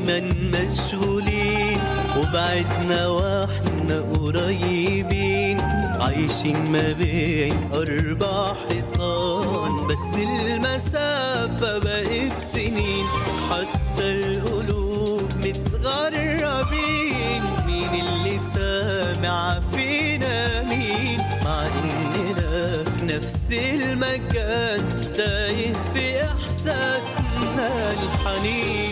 دايما مشغولين وبعدنا واحنا قريبين عايشين ما بين أربع حيطان بس المسافة بقت سنين حتى القلوب متغربين مين اللي سامع فينا مين مع إننا في نفس المكان تايه في إحساسنا الحنين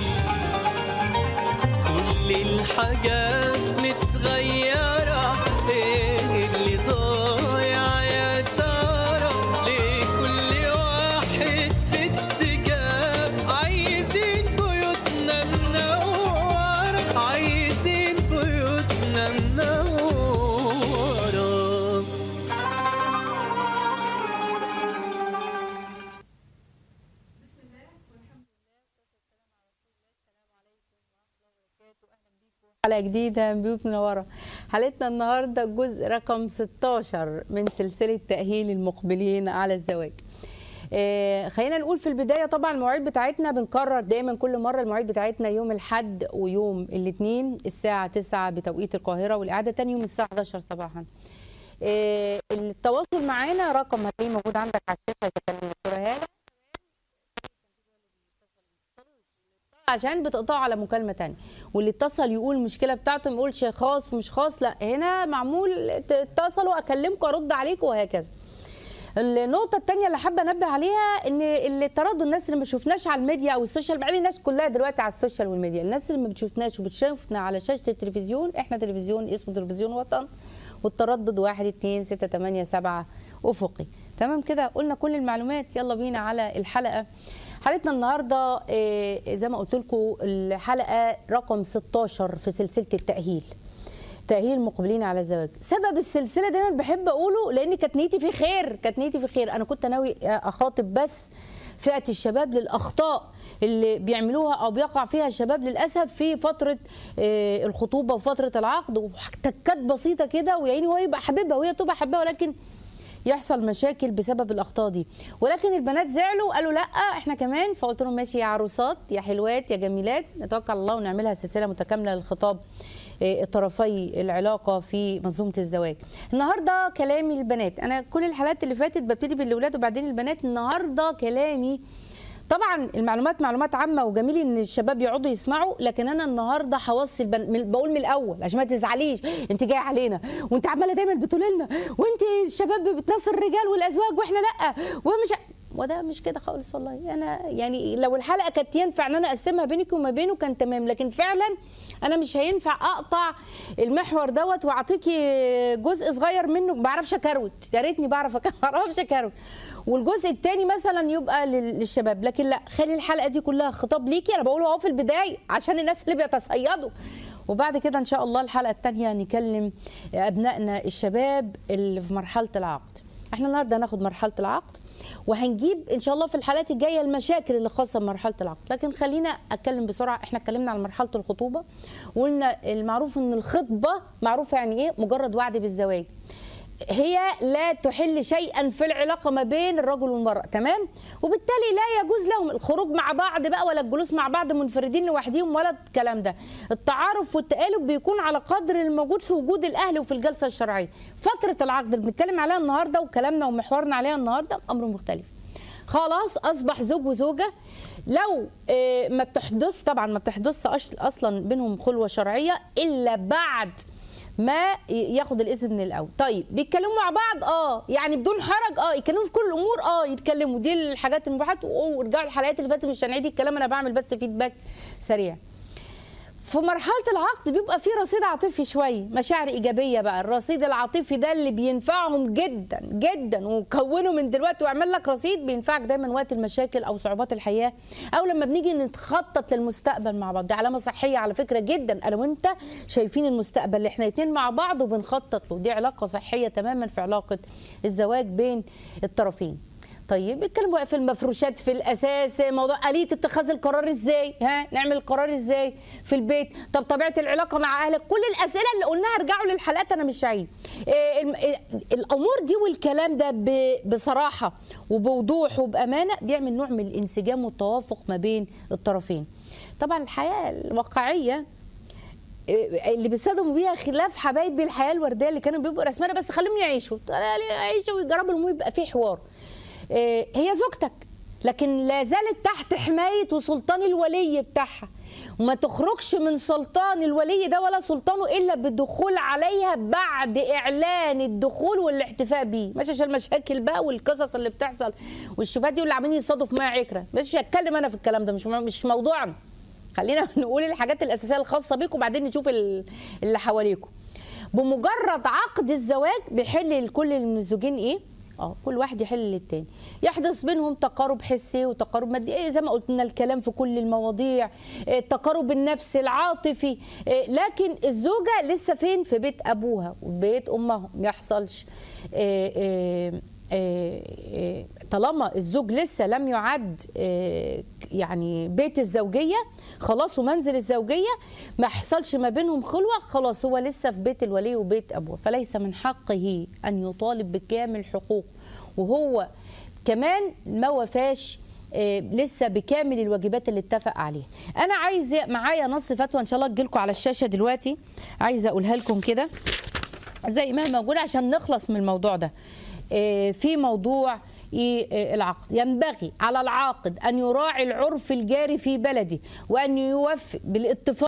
كل الحاجات متغيرة ايه اللي ضايع يا ترى ليه كل واحد في اتجاه عايزين بيوتنا منورة عايزين بيوتنا منورة حلقة جديدة من بيوت منورة حلقتنا النهاردة الجزء رقم 16 من سلسلة تأهيل المقبلين على الزواج آه، خلينا نقول في البداية طبعا المواعيد بتاعتنا بنكرر دايما كل مرة المواعيد بتاعتنا يوم الحد ويوم الاثنين الساعة 9 بتوقيت القاهرة والإعادة تاني يوم الساعة 11 صباحا آه، التواصل معانا رقم هتلاقيه موجود عندك على الشاشة إذا كان الدكتورة هالة عشان بتقطعوا على مكالمه تانية واللي اتصل يقول المشكله بتاعته ما يقولش خاص ومش خاص لا هنا معمول اتصلوا اكلمكم ارد عليكم وهكذا النقطة التانية اللي حابة انبه عليها ان اللي تردد الناس اللي ما شفناش على الميديا او السوشيال بعدين الناس كلها دلوقتي على السوشيال والميديا الناس اللي ما بتشوفناش وبتشوفنا على شاشة التلفزيون احنا تلفزيون اسمه تلفزيون وطن والتردد واحد اتنين ستة تمانية سبعة افقي تمام كده قلنا كل المعلومات يلا بينا على الحلقة حلقتنا النهارده آه، زي ما قلت لكم الحلقه رقم 16 في سلسله التاهيل تاهيل المقبلين على الزواج سبب السلسله دايما بحب اقوله لان كانت نيتي في خير كانت نيتي في خير انا كنت ناوي اخاطب بس فئه الشباب للاخطاء اللي بيعملوها او بيقع فيها الشباب للاسف في فتره آه، الخطوبه وفتره العقد وتكات بسيطه كده ويعني هو يبقى حبيبها وهي تبقى حبيبها ولكن يحصل مشاكل بسبب الاخطاء دي ولكن البنات زعلوا قالوا لا احنا كمان فقلت لهم ماشي يا عروسات يا حلوات يا جميلات نتوكل على الله ونعملها سلسله متكامله للخطاب آه، طرفي العلاقه في منظومه الزواج النهارده كلامي للبنات انا كل الحلقات اللي فاتت ببتدي بالاولاد وبعدين البنات النهارده كلامي طبعا المعلومات معلومات عامه وجميل ان الشباب يقعدوا يسمعوا لكن انا النهارده هوصي البن... من- بقول من الاول عشان ما تزعليش انت جايه علينا وانت عماله دايما بتقولي لنا وانت الشباب بتنصر الرجال والازواج واحنا لا ومش وده مش كده خالص والله انا يعني لو الحلقه كانت ينفع ان انا اقسمها بينك وما بينه كان تمام لكن فعلا انا مش هينفع اقطع المحور دوت واعطيكي جزء صغير منه ما بعرفش اكروت يا ريتني بعرف أك- ما بعرفش اكروت والجزء الثاني مثلا يبقى لل- للشباب لكن لا خلي الحلقه دي كلها خطاب ليكي انا بقوله اهو في البدايه عشان الناس اللي بيتصيدوا وبعد كده ان شاء الله الحلقه الثانيه نكلم ابنائنا الشباب اللي في مرحله العقد احنا النهارده هناخد مرحله العقد وهنجيب ان شاء الله في الحلقات الجايه المشاكل اللي خاصه بمرحله العقد لكن خلينا اتكلم بسرعه احنا اتكلمنا على مرحله الخطوبه وقلنا المعروف ان الخطبه معروفه يعني ايه مجرد وعد بالزواج هي لا تحل شيئا في العلاقه ما بين الرجل والمراه تمام وبالتالي لا يجوز لهم الخروج مع بعض بقى ولا الجلوس مع بعض منفردين لوحدهم ولا الكلام ده التعارف والتآلف بيكون على قدر الموجود في وجود الاهل وفي الجلسه الشرعيه فتره العقد اللي بنتكلم عليها النهارده وكلامنا ومحورنا عليها النهارده امر مختلف خلاص اصبح زوج وزوجه لو آه، ما بتحدث طبعا ما بتحدث أش- اصلا بينهم خلوه شرعيه الا بعد ما ي- ياخد الاذن من الاول طيب بيتكلموا مع بعض اه يعني بدون حرج اه يتكلموا في كل الامور اه يتكلموا دي الحاجات المباحات وارجعوا الحلقات اللي فاتت مش هنعيد الكلام انا بعمل بس فيدباك سريع في مرحلة العقد بيبقى في رصيد عاطفي شوية مشاعر إيجابية بقى الرصيد العاطفي ده اللي بينفعهم جدا جدا وكونه من دلوقتي واعمل لك رصيد بينفعك دايما وقت المشاكل أو صعوبات الحياة أو لما بنيجي نتخطط للمستقبل مع بعض دي علامة صحية على فكرة جدا أنا وأنت شايفين المستقبل اللي احنا اتنين مع بعض وبنخطط له دي علاقة صحية تماما في علاقة الزواج بين الطرفين طيب اتكلموا بقى في المفروشات في الاساس موضوع اليه اتخاذ القرار ازاي ها نعمل القرار ازاي في البيت طب طبيعه العلاقه مع اهلك كل الاسئله اللي قلناها ارجعوا للحلقات انا مش هعيد إيه الم- إيه الامور دي والكلام ده ب- بصراحه وبوضوح وبامانه بيعمل نوع من الانسجام والتوافق ما بين الطرفين طبعا الحياه الواقعيه إيه، اللي بيصطدموا بيها خلاف حبايبي الحياه الورديه اللي كانوا بيبقوا رسمانه بس خليهم يعيشوا يعيشوا ويجربوا المهم يبقى في حوار إيه، هي زوجتك لكن لا زالت تحت حمايه وسلطان الولي بتاعها وما تخرجش من سلطان الولي ده ولا سلطانه الا بالدخول عليها بعد اعلان الدخول والاحتفاء بيه مش عشان المشاكل بقى والقصص اللي بتحصل والشبهات دي واللي عاملين يصطادوا في ميه عكره مش هتكلم انا في الكلام ده مش مش موضوعنا خلينا نقول الحاجات الاساسيه الخاصه بيكم وبعدين نشوف ال- اللي حواليكم بمجرد عقد الزواج بيحل لكل من الزوجين ايه اه كل واحد يحل للتاني يحدث بينهم تقارب حسي وتقارب مادي إيه زي ما قلت لنا الكلام في كل المواضيع إيه التقارب النفسي العاطفي إيه لكن الزوجه لسه فين في بيت ابوها وبيت امها ما يحصلش إيه إيه إيه إيه طالما الزوج لسه لم يعد إيه يعني بيت الزوجيه خلاص ومنزل الزوجيه ما حصلش ما بينهم خلوه خلاص هو لسه في بيت الولي وبيت ابوه فليس من حقه ان يطالب بكامل حقوق وهو كمان ما وفاش آه، لسه بكامل الواجبات اللي اتفق عليها انا عايزه معايا نص فتوى ان شاء الله تجيلكم على الشاشه دلوقتي عايزه اقولها لكم كده زي ما هي موجوده عشان نخلص من الموضوع ده آه، في موضوع إيه، آه، العقد ينبغي على العاقد ان يراعي العرف الجاري في بلده وان يوفق بالاتفاق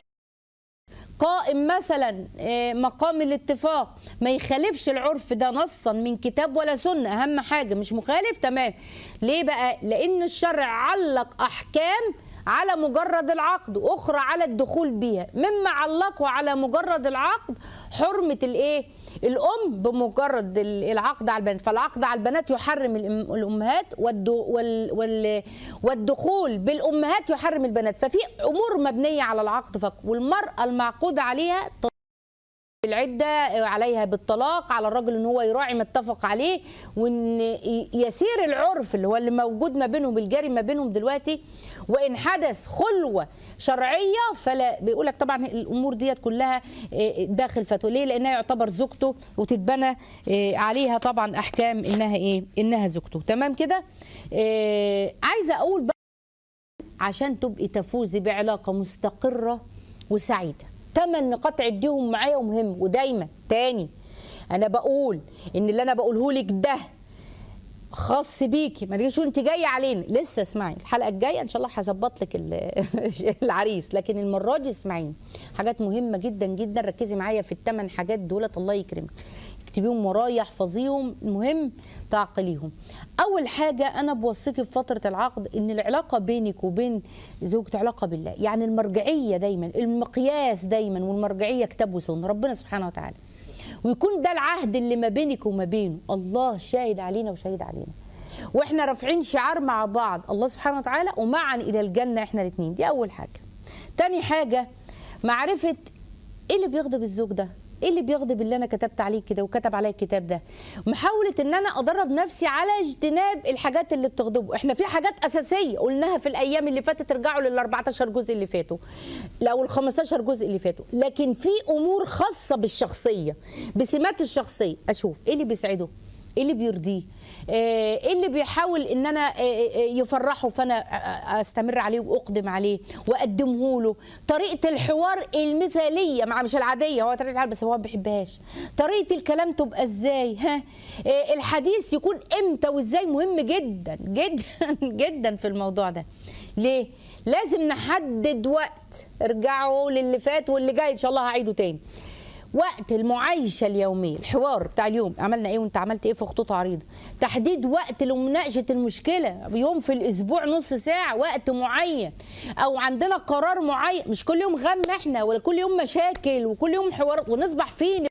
قائم مثلا آه، مقام الاتفاق ما يخالفش العرف ده نصا من كتاب ولا سنه اهم حاجه مش مخالف تمام ليه بقى لان الشرع علق احكام على مجرد العقد واخرى على الدخول بيها مما علقوا على مجرد العقد حرمه الايه الام بمجرد ال- العقد على البنات فالعقد على البنات يحرم الأم- الامهات والد- وال- وال- والدخول بالامهات يحرم البنات ففي امور مبنيه على العقد فقط والمراه المعقود عليها العدة عليها بالطلاق على الراجل ان هو يراعي ما اتفق عليه وان ي- يسير العرف اللي هو اللي موجود ما بينهم الجاري ما بينهم دلوقتي وان حدث خلوة شرعية فلا بيقول لك طبعا الامور ديت كلها آه، داخل فتوى ليه لانها يعتبر زوجته وتتبنى آه، عليها طبعا احكام انها ايه انها زوجته تمام كده آه، عايزة اقول بقى عشان تبقي تفوزي بعلاقه مستقره وسعيده تمن نقاط عديهم معايا ومهم ودايما تاني انا بقول ان اللي انا بقوله لك ده خاص بيكي ما تجيش وانت جايه علينا لسه اسمعي الحلقه الجايه ان شاء الله هظبط لك ال- العريس لكن المره دي اسمعيني حاجات مهمه جدا جدا ركزي معايا في الثمان حاجات دولت الله يكرمك اكتبيهم ورايا احفظيهم المهم تعقليهم اول حاجه انا بوصيكي في فتره العقد ان العلاقه بينك وبين زوجك علاقه بالله يعني المرجعيه دايما المقياس دايما والمرجعيه كتاب وسنه ربنا سبحانه وتعالى ويكون ده العهد اللي ما بينك وما بينه الله شاهد علينا وشاهد علينا واحنا رافعين شعار مع بعض الله سبحانه وتعالى ومعا الى الجنه احنا الاثنين دي اول حاجه تاني حاجه معرفه ايه اللي بيغضب الزوج ده ايه اللي بيغضب اللي انا كتبت عليه كده وكتب عليا الكتاب ده محاوله ان انا ادرب نفسي على اجتناب الحاجات اللي بتغضبه احنا في حاجات اساسيه قلناها في الايام اللي فاتت ارجعوا لل 14 جزء اللي فاتوا او ال 15 جزء اللي فاتوا لكن في امور خاصه بالشخصيه بسمات الشخصيه اشوف ايه اللي بيسعده ايه اللي بيرضيه آه، ايه اللي بيحاول ان انا آه، آه، يفرحه فانا آه، استمر عليه واقدم عليه واقدمه له طريقه الحوار المثاليه مع مش العاديه هو طريقه الحوار بس هو ما بيحبهاش طريقه الكلام تبقى ازاي ها آه، الحديث يكون امتى وازاي مهم جدا جدا جدا في الموضوع ده ليه لازم نحدد وقت ارجعوا للي فات واللي جاي ان شاء الله هعيده تاني وقت المعايشة اليومية الحوار بتاع اليوم عملنا ايه وانت عملت ايه في خطوط عريضة تحديد وقت لمناقشة المشكلة يوم في الاسبوع نص ساعة وقت معين او عندنا قرار معين مش كل يوم غم احنا ولا كل يوم مشاكل وكل يوم حوارات ونصبح فيه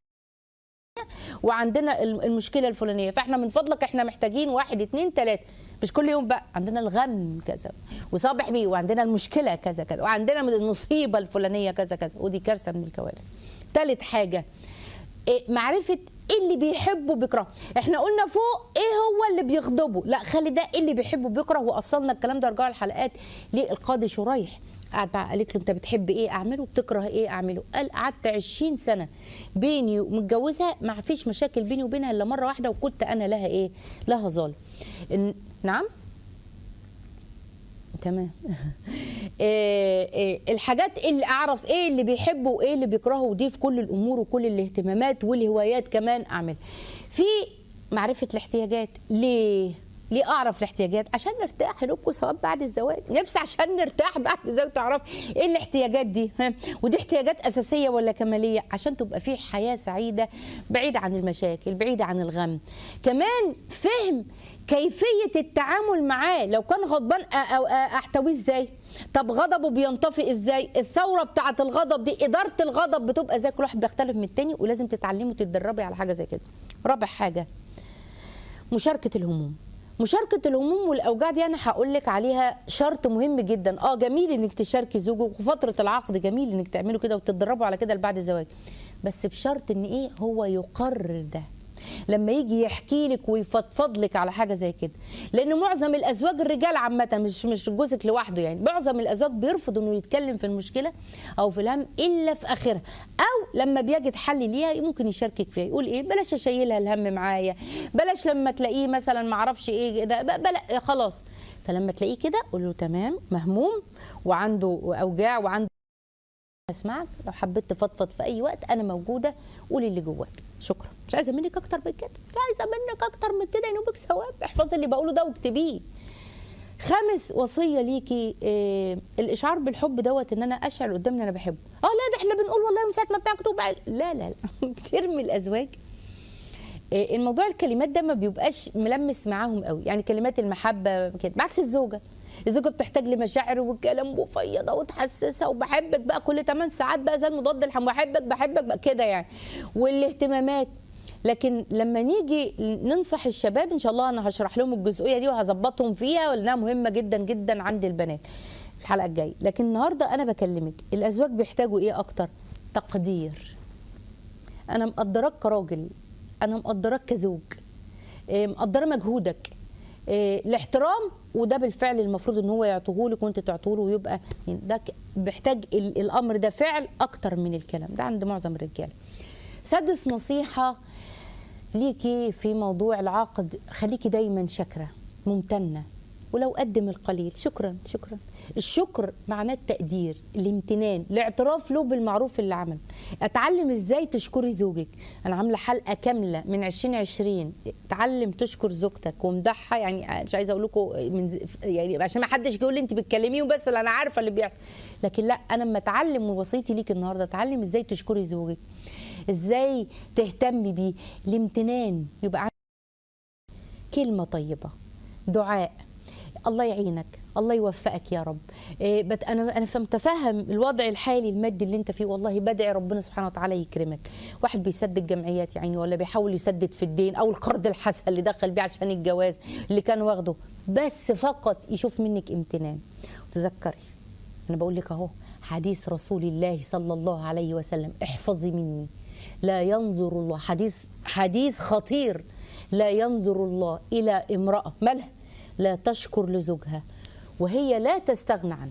وعندنا الم- المشكله الفلانيه فاحنا من فضلك احنا محتاجين واحد اتنين تلاته مش كل يوم بقى عندنا الغم كذا وصابح بيه وعندنا المشكله كذا كذا وعندنا من المصيبه الفلانيه كذا كذا ودي كارثه من الكوارث تالت حاجه إيه معرفه ايه اللي بيحبه بيكرهه احنا قلنا فوق ايه هو اللي بيغضبه لا خلي ده ايه اللي بيحبه بيكره واصلنا الكلام ده ارجعوا الحلقات للقاضي شريح قعد بقى قالت له انت بتحب ايه اعمله بتكره ايه اعمله قال قعدت 20 سنه بيني ومتجوزها ما فيش مشاكل بيني وبينها الا مره واحده وكنت انا لها ايه لها ظالم إن- نعم تمام آه، آه، الحاجات اللي اعرف ايه اللي بيحبه وايه اللي بيكرهه ودي في كل الامور وكل الاهتمامات والهوايات كمان اعمل في معرفه الاحتياجات ليه ليه اعرف الاحتياجات عشان نرتاح لكم ثواب بعد الزواج نفسي عشان نرتاح بعد الزواج تعرف ايه الاحتياجات دي ها؟ ودي احتياجات اساسيه ولا كماليه عشان تبقى في حياه سعيده بعيده عن المشاكل بعيده عن الغم كمان فهم كيفيه التعامل معاه لو كان غضبان أ- أو أ- احتويه ازاي طب غضبه بينطفئ ازاي الثوره بتاعه الغضب دي اداره الغضب بتبقى ازاي كل واحد بيختلف من التاني ولازم تتعلمي وتتدربي على حاجه زي كده رابع حاجه مشاركه الهموم مشاركة الهموم والأوجاع دي أنا هقول لك عليها شرط مهم جدا اه جميل إنك تشاركي زوجك وفترة العقد جميل إنك تعملوا كده وتتدربوا على كده بعد الزواج بس بشرط إن إيه هو يقرر ده لما يجي يحكي لك ويفضفض لك على حاجه زي كده لان معظم الازواج الرجال عامه مش مش جوزك لوحده يعني معظم الازواج بيرفض انه يتكلم في المشكله او في الهم الا في اخرها او لما بيجد حل ليها ممكن يشاركك فيها يقول ايه بلاش اشيلها الهم معايا بلاش لما تلاقيه مثلا ما اعرفش ايه ده ب- بلا خلاص فلما تلاقيه كده قول له تمام مهموم وعنده اوجاع وعنده اسمعك لو حبيت تفضفض في اي وقت انا موجوده قولي اللي جواك شكرا مش عايزه منك اكتر من كده مش عايزه منك اكتر من كده ينوبك ثواب احفظي اللي بقوله ده واكتبيه خامس وصيه ليكي إيه الاشعار بالحب دوت ان انا اشعر قدامي ان انا بحبه اه لا ده احنا بنقول والله من ساعه ما بنكتب لا لا لا كتير من الازواج إيه، الموضوع الكلمات ده ما بيبقاش ملمس معاهم قوي يعني كلمات المحبه كده بعكس الزوجه الزوجه بتحتاج لمشاعر وكلام مفيضه وتحسسها وبحبك بقى كل 8 ساعات بقى زي المضاد الحموي بحبك بحبك بقى كده يعني والاهتمامات لكن لما نيجي ننصح الشباب ان شاء الله انا هشرح لهم الجزئيه دي وهظبطهم فيها لانها مهمه جدا جدا عند البنات في الحلقه الجايه لكن النهارده انا بكلمك الازواج بيحتاجوا ايه اكتر تقدير انا مقدراك كراجل انا مقدراك كزوج إيه، مقدره مجهودك إيه، الاحترام وده بالفعل المفروض ان هو يعطوه لك وانت تعطوه له ويبقى يعني ده ك- بيحتاج ال- الامر ده فعل اكتر من الكلام ده عند معظم الرجاله سادس نصيحه ليكي في موضوع العقد خليكي دايما شاكره ممتنه ولو قدم القليل شكرا شكرا الشكر معناه التقدير الامتنان الاعتراف له بالمعروف اللي عمل اتعلم ازاي تشكري زوجك انا عامله حلقه كامله من 2020 تعلم تشكر زوجتك ومدحها يعني مش عايزه اقول لكم من ز- يعني عشان ما حدش يقول لي انت بتكلميه وبس لا انا عارفه اللي بيحصل لكن لا انا اما اتعلم ووصيتي ليك النهارده اتعلم ازاي تشكري زوجك ازاي تهتمي بيه الامتنان يبقى عندك كلمه طيبه دعاء الله يعينك الله يوفقك يا رب إيه بت انا انا متفهم الوضع الحالي المادي اللي انت فيه والله بدعي ربنا سبحانه وتعالى يكرمك واحد بيسدد جمعيات يعني ولا بيحاول يسدد في الدين او القرض الحسن اللي دخل بيه عشان الجواز اللي كان واخده بس فقط يشوف منك امتنان وتذكري انا بقول لك اهو حديث رسول الله صلى الله عليه وسلم احفظي مني لا ينظر الله حديث حديث خطير لا ينظر الله الى امراه مالها لا تشكر لزوجها وهي لا تستغنى عنه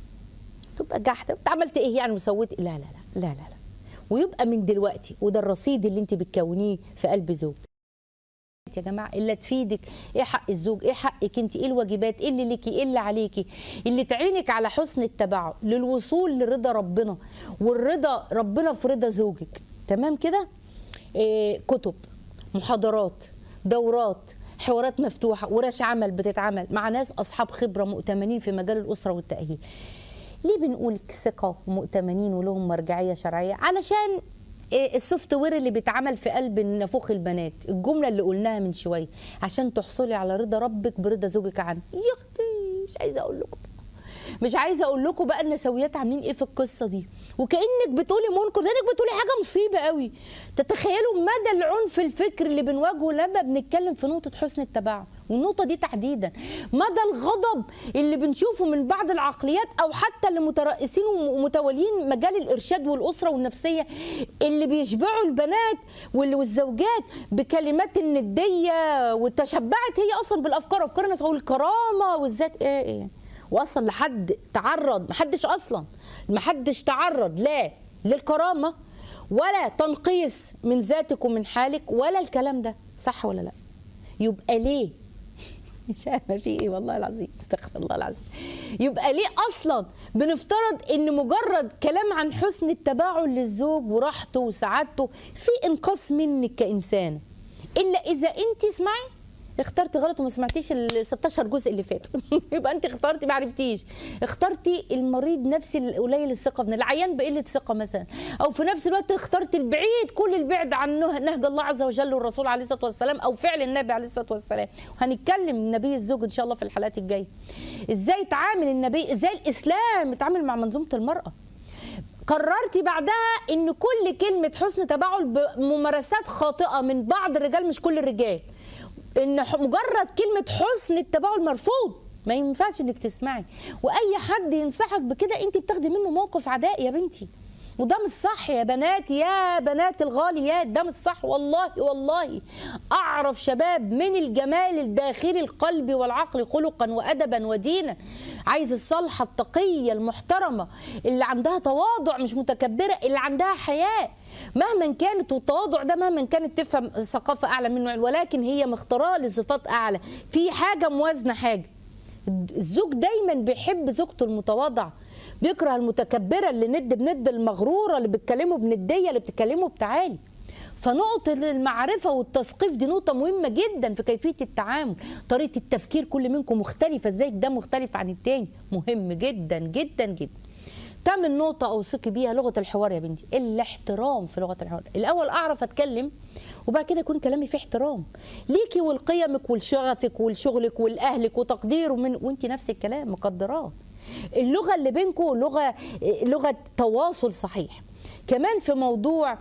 تبقى جحده انت عملت ايه يعني وسويت إيه؟ لا لا لا لا لا لا ويبقى من دلوقتي وده الرصيد اللي انت بتكونيه في قلب زوج يا جماعه اللي تفيدك ايه حق الزوج ايه حقك انت ايه الواجبات ايه اللي ليكي ايه اللي عليكي اللي تعينك على حسن التبعه للوصول لرضا ربنا والرضا ربنا في رضا زوجك تمام كده إيه كتب محاضرات دورات حوارات مفتوحه ورش عمل بتتعمل مع ناس اصحاب خبره مؤتمنين في مجال الاسره والتاهيل ليه بنقول ثقه ومؤتمنين ولهم مرجعيه شرعيه علشان إيه السوفت وير اللي بيتعمل في قلب نافوخ البنات الجمله اللي قلناها من شويه عشان تحصلي على رضا ربك برضا زوجك عنه يا اختي مش عايزه اقول لكم مش عايزه اقول لكم بقى النسويات عاملين ايه في القصه دي وكانك بتقولي منكر لانك بتقولي حاجه مصيبه قوي تتخيلوا مدى العنف الفكري اللي بنواجهه لما بنتكلم في نقطه حسن التباعد والنقطه دي تحديدا مدى الغضب اللي بنشوفه من بعض العقليات او حتى اللي مترأسين ومتولين مجال الارشاد والاسره والنفسيه اللي بيشبعوا البنات وال- والزوجات بكلمات النديه وتشبعت هي اصلا بالافكار افكار الناس والكرامه والذات ايه ايه واصلا لحد تعرض محدش اصلا محدش تعرض لا للكرامه ولا تنقيص من ذاتك ومن حالك ولا الكلام ده صح ولا لا يبقى ليه مش عارفه في ايه والله العظيم استغفر الله العظيم يبقى ليه اصلا بنفترض ان مجرد كلام عن حسن التباعد للزوج وراحته وسعادته في انقاص منك كانسان الا اذا انت اسمعي اخترتي غلط وما سمعتيش ال 16 جزء اللي فاتوا يبقى انت اخترتي ما عرفتيش اخترتي المريض نفسي القليل الثقه من العيان بقله ثقه مثلا او في نفس الوقت اخترتي البعيد كل البعد عن نه- نهج الله عز وجل والرسول عليه الصلاه والسلام او فعل النبي عليه الصلاه والسلام هنتكلم نبي الزوج ان شاء الله في الحلقات الجايه ازاي تعامل النبي ازاي الاسلام يتعامل مع منظومه المراه قررتي بعدها ان كل كلمه حسن تباعد بممارسات خاطئه من بعض الرجال مش كل الرجال ان ح- مجرد كلمه حسن التباعد مرفوض ما ينفعش انك تسمعي واي حد ينصحك بكده انت بتاخدي منه موقف عداء يا بنتي وده مش صح يا بنات يا بنات الغاليات ده مش صح والله والله اعرف شباب من الجمال الداخلي القلبي والعقل خلقا وادبا ودينا عايز الصالحه التقيه المحترمه اللي عندها تواضع مش متكبره اللي عندها حياء مهما كانت والتواضع ده مهما كانت تفهم ثقافه اعلى منه ولكن هي مختاره لصفات اعلى في حاجه موازنه حاجه الزوج دايما بيحب زوجته المتواضعه بيكره المتكبره اللي ند بند المغروره اللي بتكلمه بنديه اللي بتكلمه بتعالي فنقطة المعرفة والتثقيف دي نقطة مهمة جدا في كيفية التعامل طريقة التفكير كل منكم مختلفة ازاي ده مختلف عن التاني مهم جدا جدا جدا تامن نقطة أوصيكي بيها لغة الحوار يا بنتي الاحترام في لغة الحوار الأول أعرف أتكلم وبعد كده يكون كلامي فيه احترام ليكي ولقيمك ولشغفك ولشغلك ولأهلك وتقديره من وانت نفس الكلام مقدراه اللغة اللي بينكم لغة لغة تواصل صحيح كمان في موضوع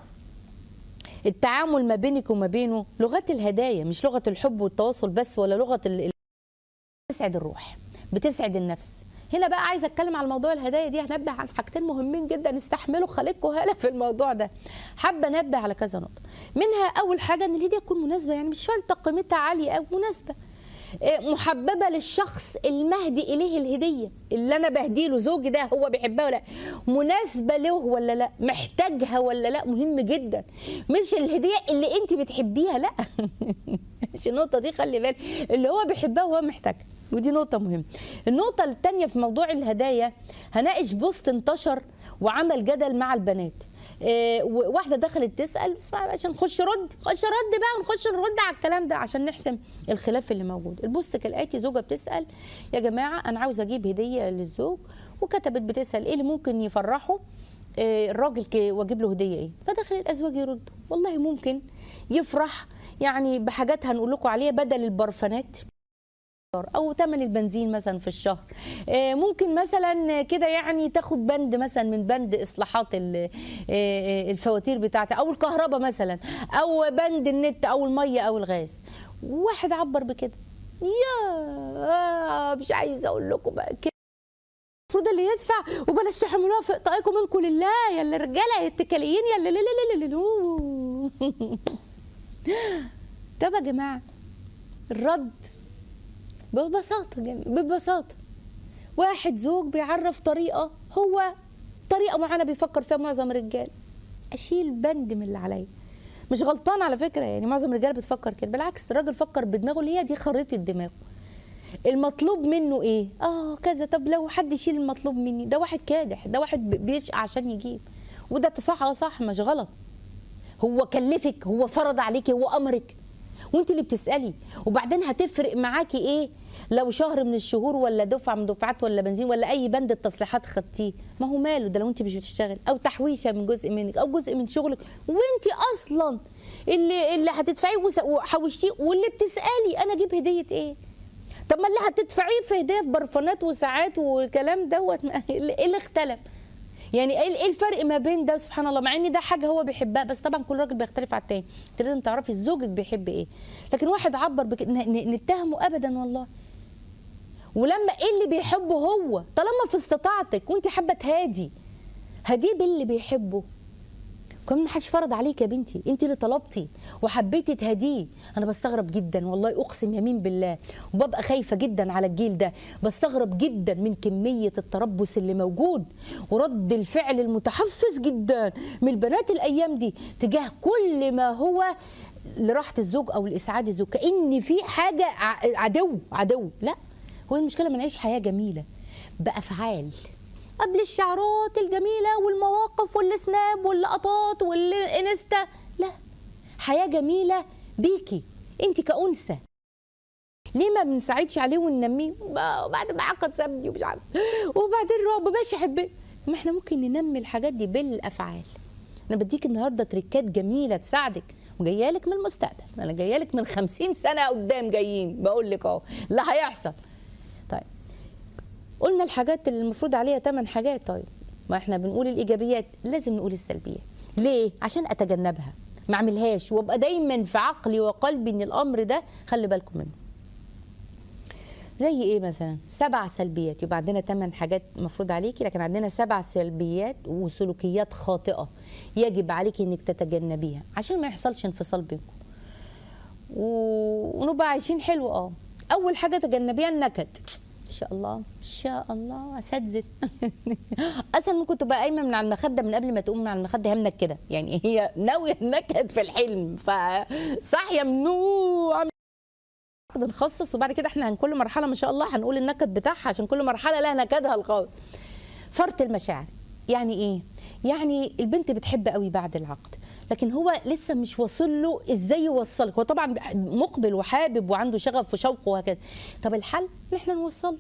التعامل ما بينك وما بينه لغات الهدايا مش لغة الحب والتواصل بس ولا لغة ال... بتسعد الروح بتسعد النفس هنا بقى عايزه اتكلم على موضوع الهدايا دي هنبه عن حاجتين مهمين جدا استحملوا خليكم هلا في الموضوع ده حابه انبه على كذا نقطه منها اول حاجه ان الهديه تكون مناسبه يعني مش شرط قيمتها عاليه او مناسبه إيه، محببه للشخص المهدي اليه الهديه اللي انا بهدي له زوجي ده هو بيحبها ولا لا مناسبه له ولا لا محتاجها ولا لا مهم جدا مش الهديه اللي انت بتحبيها لا مش النقطه دي خلي بالك اللي هو بيحبها وهو محتاجها ودي نقطة مهمة. النقطة الثانية في موضوع الهدايا هناقش بوست انتشر وعمل جدل مع البنات. إيه، و- واحدة دخلت تسأل اسمع عشان نخش رد خش رد بقى ونخش نرد على الكلام ده عشان نحسم الخلاف اللي موجود. البوست كالآتي زوجة بتسأل يا جماعة أنا عاوزة أجيب هدية للزوج وكتبت بتسأل إيه اللي ممكن يفرحه إيه، الراجل ك- واجيب له هديه ايه فدخل الازواج يردوا والله ممكن يفرح يعني بحاجات هنقول لكم عليها بدل البرفانات او ثمن البنزين مثلا في الشهر آه، ممكن مثلا كده يعني تاخد بند مثلا من بند اصلاحات ال- آه، الفواتير بتاعتها او الكهرباء مثلا او بند النت او الميه او الغاز واحد عبر بكده يا آه، مش عايزه اقول لكم بقى كده المفروض اللي يدفع وبلاش تحملوها في طائكم منكم لله يا اللي الرجاله يا التكاليين يا اللي لا لا لا لا لا طب يا جماعه الرد ببساطة جميل. ببساطة واحد زوج بيعرف طريقة هو طريقة معينة بيفكر فيها معظم الرجال أشيل بند من اللي عليا مش غلطان على فكرة يعني معظم الرجال بتفكر كده بالعكس الراجل فكر بدماغه اللي هي دي خريطة دماغه المطلوب منه ايه اه كذا طب لو حد يشيل المطلوب مني ده واحد كادح ده واحد بيشقى عشان يجيب وده صح اه صح مش غلط هو كلفك هو فرض عليكي هو امرك وانت اللي بتسالي وبعدين هتفرق معاكي ايه لو شهر من الشهور ولا دفعه من دفعات ولا بنزين ولا اي بند التصليحات خدتيه ما هو ماله ده لو انت مش بتشتغل او تحويشه من جزء منك او جزء من شغلك وانت اصلا اللي اللي هتدفعيه وس- وحوشتيه واللي بتسالي انا اجيب هديه ايه طب ما اللي هتدفعيه في هديه في برفانات وساعات والكلام دوت ما- ايه اللي اختلف يعني ايه إيه الفرق ما بين ده سبحان الله مع ان ده حاجه هو بيحبها بس طبعا كل راجل بيختلف على التاني انت لازم تعرفي زوجك بيحب ايه لكن واحد عبر بك... ن- ن- نتهمه ابدا والله ولما ايه اللي بيحبه هو طالما في استطاعتك وانت حابه تهادي هديه باللي بيحبه كمان ما حدش فرض عليك يا بنتي انت اللي طلبتي وحبيتي تهديه انا بستغرب جدا والله اقسم يمين بالله وببقى خايفه جدا على الجيل ده بستغرب جدا من كميه التربص اللي موجود ورد الفعل المتحفز جدا من البنات الايام دي تجاه كل ما هو لراحه الزوج او لاسعاد الزوج كان في حاجه ع- عدو عدو لا هو المشكله ما نعيش حياه جميله بافعال قبل الشعارات الجميله والمواقف والسناب واللقطات والانستا لا حياه جميله بيكي انت كانثى ليه ما بنساعدش عليه وننميه بقى- وبعد ما عقد سابني ومش عارف وبعدين رعب باش يحبني ما احنا ممكن ننمي الحاجات دي بالافعال انا بديك النهارده تريكات جميله تساعدك وجايه لك من المستقبل انا جايه لك من خمسين سنه قدام جايين بقول لك اهو اللي هيحصل طيب قلنا الحاجات اللي المفروض عليها ثمان حاجات طيب ما احنا بنقول الايجابيات لازم نقول السلبيات ليه عشان اتجنبها ما اعملهاش وابقى دايما في عقلي وقلبي ان الامر ده خلي بالكم منه زي ايه مثلا سبع سلبيات يبقى عندنا ثمان حاجات مفروض عليكي لكن عندنا سبع سلبيات وسلوكيات خاطئه يجب عليكي انك تتجنبيها عشان ما يحصلش انفصال بينكم و- ونبقى عايشين حلو اه اول حاجه تجنبيها النكد ان شاء الله ان شاء الله اساتذه اصلا ممكن تبقى قايمه من على المخده من قبل ما تقوم من على المخده هي منكده يعني هي ناويه النكد في الحلم فصاحيه ممنوع عقد نخصص وبعد كده احنا عن كل مرحله ما شاء الله هنقول النكد بتاعها عشان كل مرحله لها نكدها الخاص فرط المشاعر يعني ايه يعني البنت بتحب قوي بعد العقد لكن هو لسه مش واصل له ازاي يوصلك هو طبعا مقبل وحابب وعنده شغف وشوق وهكذا طب الحل ان احنا نوصل له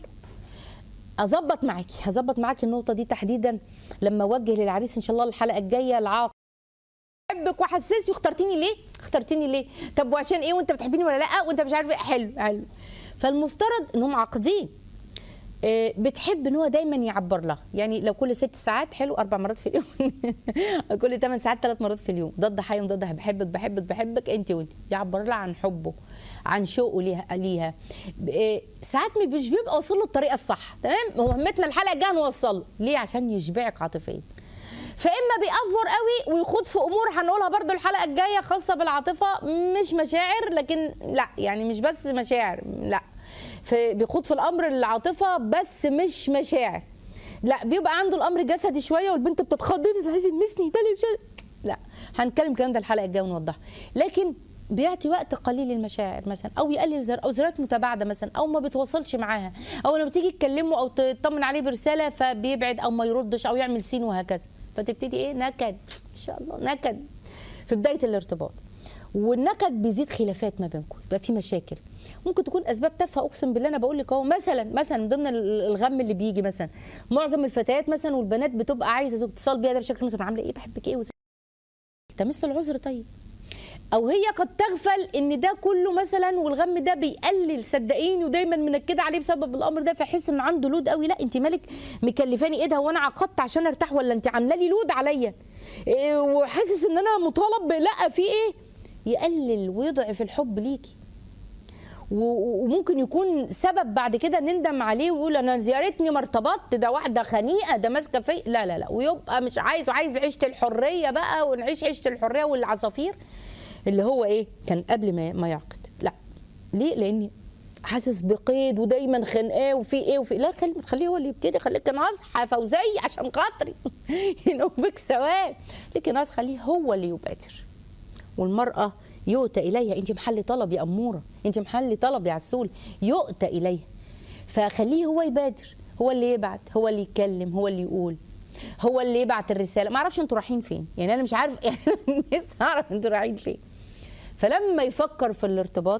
اظبط معاكي هظبط معاكي النقطه دي تحديدا لما اوجه للعريس ان شاء الله الحلقه الجايه العاق بحبك وحسسني واخترتيني ليه؟ اخترتيني ليه؟ طب وعشان ايه وانت بتحبيني ولا لا؟ وانت مش عارف ايه حلو حلو فالمفترض انهم عاقدين آه، بتحب ان هو دايما يعبر لها يعني لو كل ست ساعات حلو اربع مرات في اليوم كل ثمان ساعات ثلاث مرات في اليوم ضد حي ضد بحبك بحبك بحبك انت وانت يعبر لها عن حبه عن شوقه ليها ليها آه، ساعات مش بيبقى واصل له الطريقه الصح تمام مهمتنا الحلقه الجايه نوصله ليه عشان يشبعك عاطفيا فاما بيأفور قوي ويخوض في امور هنقولها برضو الحلقه الجايه خاصه بالعاطفه مش مشاعر لكن لا يعني مش بس مشاعر لا في بيخوض في الامر العاطفه بس مش مشاعر لا بيبقى عنده الامر جسدي شويه والبنت بتتخض "إنت عايز يلمسني ده اللي مش لا هنتكلم الكلام ده الحلقه الجايه ونوضحها لكن بيعطي وقت قليل للمشاعر مثلا او يقلل زر او زيارات متباعده مثلا او ما بيتواصلش معاها او لما تيجي تكلمه او تطمن عليه برساله فبيبعد او ما يردش او يعمل سين وهكذا فتبتدي ايه نكد ان شاء الله نكد في بدايه الارتباط والنكد بيزيد خلافات ما بينكم يبقى في مشاكل ممكن تكون اسباب تافهه اقسم بالله انا بقول لك اهو مثلا مثلا من ضمن ال- الغم اللي بيجي مثلا معظم الفتيات مثلا والبنات بتبقى عايزه زوج اتصال بيها ده بشكل مثلا عامله ايه بحبك ايه وزي تمثل العذر طيب او هي قد تغفل ان ده كله مثلا والغم ده بيقلل صدقيني ودايما منكده عليه بسبب الامر ده فيحس ان عنده لود قوي لا انت مالك مكلفاني ايه ده هو انا عقدت عشان ارتاح ولا انت عامله لي لود عليا إيه وحاسس ان انا مطالب ب- لا في ايه يقلل ويضعف الحب ليكي و- وممكن يكون سبب بعد كده نندم عليه ويقول انا زيارتني ما ارتبطت ده واحده خنيقه ده ماسكه في لا لا لا ويبقى مش عايز وعايز عيشه الحريه بقى ونعيش عيشه الحريه والعصافير اللي هو ايه كان قبل ما ما يعقد لا ليه لاني حاسس بقيد ودايما خانقاه وفي ايه وفي لا خلي خليه هو اللي يبتدي خليك ناصح يا فوزيه عشان خاطري ينوبك ثواب لكن ناصح خليه هو اللي يبادر والمرأة يؤتى إليها أنت محل طلب يا أمورة أنت محل طلب يا عسول يؤتى إليها فخليه هو يبادر هو اللي يبعت هو اللي يتكلم هو اللي يقول هو اللي يبعت الرسالة ما أعرفش أنتوا رايحين فين يعني أنا مش عارف يعني لسه أعرف أنتوا رايحين فين فلما يفكر في الارتباط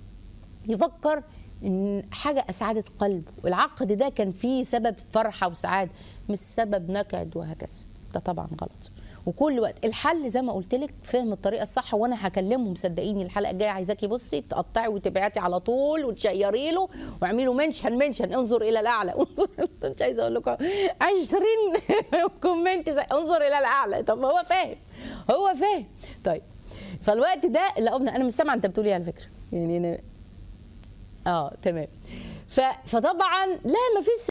يفكر ان حاجه اسعدت قلبه والعقد ده كان فيه سبب فرحه وسعاده مش سبب نكد وهكذا ده طبعا غلط وكل وقت الحل زي ما قلت لك فهم الطريقه الصح وانا هكلمهم صدقيني الحلقه الجايه عايزاكي بصي تقطعي وتبعتي على طول وتشيري له واعملي له منشن منشن انظر الى الاعلى انظر مش عايزه اقول لكم 20 كومنت زي انظر الى الاعلى طب هو فاهم هو فاهم طيب فالوقت ده اللي قلنا انا مش سامعه انت بتقولي إيه على فكره يعني انا اه تمام ف... فطبعا لا ما فيش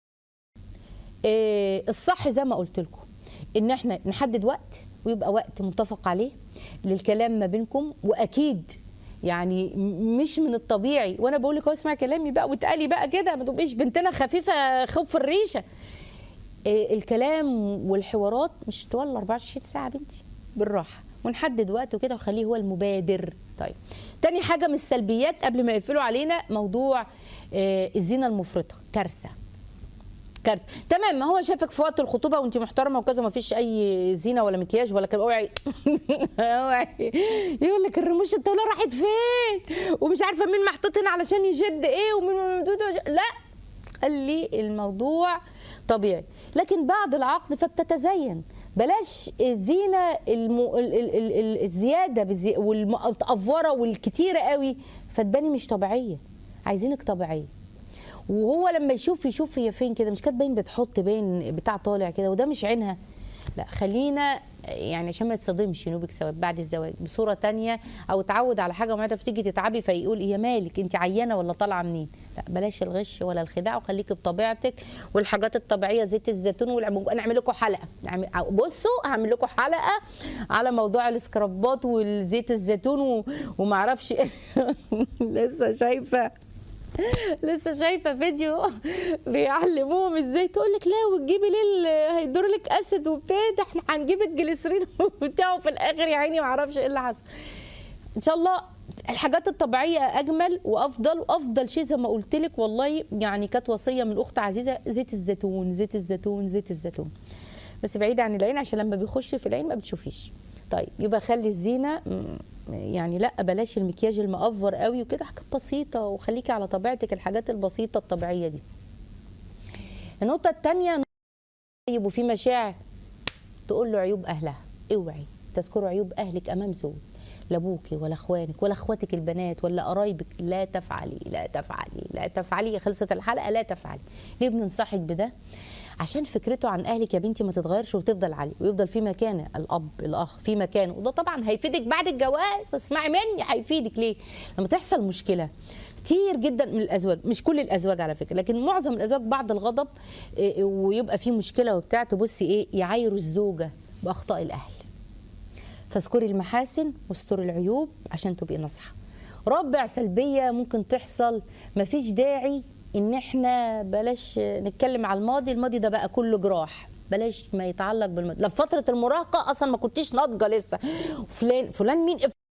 إيه الصح زي ما قلت لكم ان احنا نحدد وقت ويبقى وقت متفق عليه للكلام ما بينكم واكيد يعني م- مش من الطبيعي وانا بقول لك اهو اسمعي كلامي بقى واتقالي بقى كده ما تبقيش بنتنا خفيفه خوف الريشه إيه الكلام والحوارات مش طوال 24 ساعه بنتي بالراحه ونحدد وقته كده وخليه هو المبادر طيب تاني حاجه من السلبيات قبل ما يقفلوا علينا موضوع آه، الزينه المفرطه كارثه كارثه تمام ما هو شافك في وقت الخطوبه وانت محترمه وكذا ما فيش اي زينه ولا مكياج ولا كده اوعي اوعي يقول لك الرموش الطويله راحت فين ومش عارفه مين محطوط هنا علشان يشد ايه ومين ممدود وش- لا قال لي الموضوع طبيعي لكن بعد العقد فبتتزين بلاش الزينه الم... ال... ال... ال... ال... الزياده بالزي... والمتأفوره والكتيره قوي فتباني مش طبيعيه عايزينك طبيعيه وهو لما يشوف يشوف هي فين كده مش كانت باين بتحط باين بتاع طالع كده وده مش عينها لا خلينا يعني عشان ما تصدمش نوبك ثواب بعد الزواج بصوره تانية او تعود على حاجه معينه فتيجي تتعبي فيقول يا مالك انت عيانه ولا طالعه منين لا بلاش الغش ولا الخداع وخليكي بطبيعتك والحاجات الطبيعيه زيت الزيتون والعم- انا اعمل لكم حلقه نعمل- بصوا هعمل لكم حلقه على موضوع السكرابات والزيت الزيتون و... وما اعرفش لسه شايفه لسه شايفه فيديو بيعلموهم ازاي تقول لك لا وتجيبي ليه ال- هيدور لك اسيد وبتاع ده احنا هنجيب الجليسرين وبتاع وفي الاخر يا عيني ما اعرفش ايه اللي حصل ان شاء الله الحاجات الطبيعيه اجمل وافضل وافضل شيء زي ما قلت لك والله يعني كانت وصيه من اخت عزيزه زيت الزيتون زيت الزيتون زيت الزيتون بس بعيد عن العين عشان لما بيخش في العين ما بتشوفيش طيب يبقى خلي الزينه م، يعني لا بلاش المكياج المأفور قوي وكده حاجات بسيطه وخليكي على طبيعتك الحاجات البسيطه الطبيعيه دي النقطه الثانيه طيب وفي مشاعر تقول له عيوب اهلها اوعي تذكروا عيوب اهلك امام زوج لا ابوكي ولا اخوانك ولا اخواتك البنات ولا قرايبك لا تفعلي لا تفعلي لا تفعلي خلصت الحلقه لا تفعلي ليه بننصحك بده عشان فكرته عن اهلك يا بنتي ما تتغيرش وتفضل عليه ويفضل في مكانه الاب الاخ في مكانه وده طبعا هيفيدك بعد الجواز اسمعي مني هيفيدك ليه لما تحصل مشكله كتير جدا من الازواج مش كل الازواج على فكره لكن معظم الازواج بعد الغضب إيه، ويبقى في مشكله وبتاع تبصي ايه يعايروا الزوجه باخطاء الاهل فاذكري المحاسن واستري العيوب عشان تبقي ناصحه رابع سلبيه ممكن تحصل مفيش داعي ان احنا بلاش نتكلم على الماضي الماضي ده بقى كله جراح بلاش ما يتعلق بالماضي لا في فتره المراهقه اصلا ما كنتيش ناضجه لسه فلان فلان مين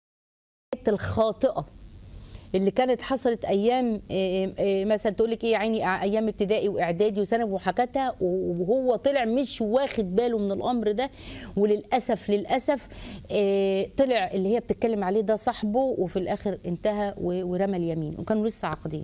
الخاطئه اللي كانت حصلت ايام إيه إيه مثلا تقول لك ايه يا عيني ع- ايام ابتدائي واعدادي وثانوي وحكتها وهو طلع مش واخد باله من الامر ده وللاسف للاسف إيه طلع اللي هي بتتكلم عليه ده صاحبه وفي الاخر انتهى و- ورمى اليمين وكانوا لسه عاقدين